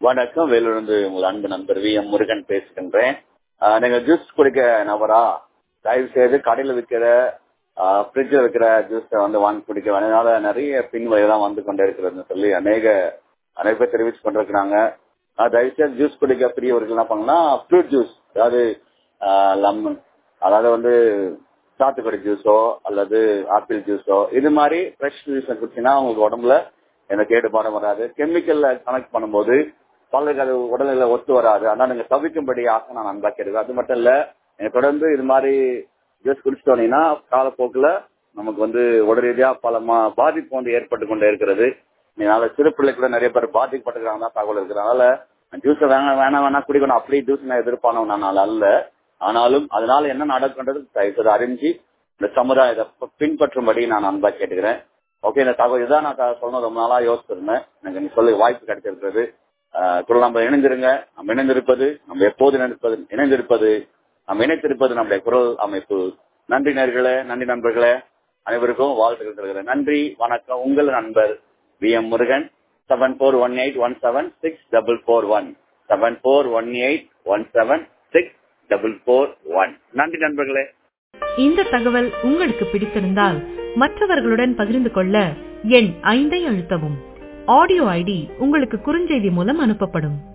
வணக்கம் வேலூர்ந்து உங்கள் அன்பு நண்பர் வி எம் முருகன் பேசுகின்றேன் ஆஹ் நீங்க ஜூஸ் குடிக்க நபரா தயவு செய்து கடையில விற்கிற ஃப்ரிட்ஜில் வைக்கிற ஜூஸை வந்து வாங்கி குடிக்க வேணும் அதனால நிறைய பின்வழி தான் வந்து கொண்டே இருக்கிறதுன்னு சொல்லி அநேக அநேக பேர் தெரிவிச்சு கொண்டிருக்கிறாங்க ஆஹ் தயவு செய்து ஜூஸ் குடிக்க பிரியவர்கள் என்ன பண்ணலாம் ஃப்ரூட் ஜூஸ் அதாவது லெமன் அதாவது வந்து சாத்துக்குடி ஜூஸோ அல்லது ஆப்பிள் ஜூஸோ இது மாதிரி ஃப்ரெஷ் ஜூஸ் குடிச்சீங்கன்னா உங்களுக்கு உடம்புல எந்த கேடுபாடும் வராது கெமிக்கல்ல கனெக்ட் பண்ணும்போது பல்லுக்கு அது உடல்நிலை ஒத்து வராது அதனால நீங்க தவிக்கும்படியாக நான் அன்பா கேட்கிறேன் அது மட்டும் இல்ல நீங்க தொடர்ந்து இது மாதிரி ஜூஸ் குடிச்சிட்டு வந்தீங்கன்னா காலப்போக்கில் நமக்கு வந்து உடல் ரீதியா பல மா- பாதிப்பு வந்து ஏற்பட்டு கொண்டே இருக்கிறது இதனால சிறு பிள்ளை கூட நிறைய பேர் பாதிக்கப்பட்டிருக்காங்க தான் தகவல் இருக்கு அதனால ஜூஸ் வேணாம் வேணாம் வேணாம் குடிக்கணும் அப்படியே ஜூஸ் நான் எதிர்ப்பானவன் நான் அல்ல ஆனாலும் அதனால என்ன நடக்கின்றது தயவுசெய்து அறிஞ்சு இந்த சமுதாயத்தை ப- பின்பற்றும்படி நான் அன்பா கேட்டுக்கிறேன் ஓகே இந்த தகவல் இதான் நான் த- சொல்லணும் ரொம்ப நாளா யோசிச்சிருந்தேன் எனக்கு நீ சொல்லி வாய்ப்பு கிடைச்சிருக்கிறது ஆஹ் குரல் நம்ம இணைந்திருங்க நம்ம இணைந்திருப்பது நம்ம எப்போது இணைந்திருப்பது இணைந்திருப்பது நம்ம இணைத்திருப்பது நம்முடைய குரல் அமைப்பு நன்றி நேர்களே நன்றி நண்பர்களே அனைவருக்கும் வாழ்த்துக்கள் தருகிறேன் நன்றி வணக்கம் உங்கள் நண்பர் V M Murugan seven four one eight one seven six double four one seven four one eight one seven six double four one நன்றி நண்பர்களே இந்த தகவல் உங்களுக்கு பிடித்திருந்தால் மற்றவர்களுடன் பகிர்ந்து கொள்ள எண் ஐந்தை அழுத்தவும் ஆடியோ ஐடி உங்களுக்கு குறுஞ்செய்தி மூலம் அனுப்பப்படும்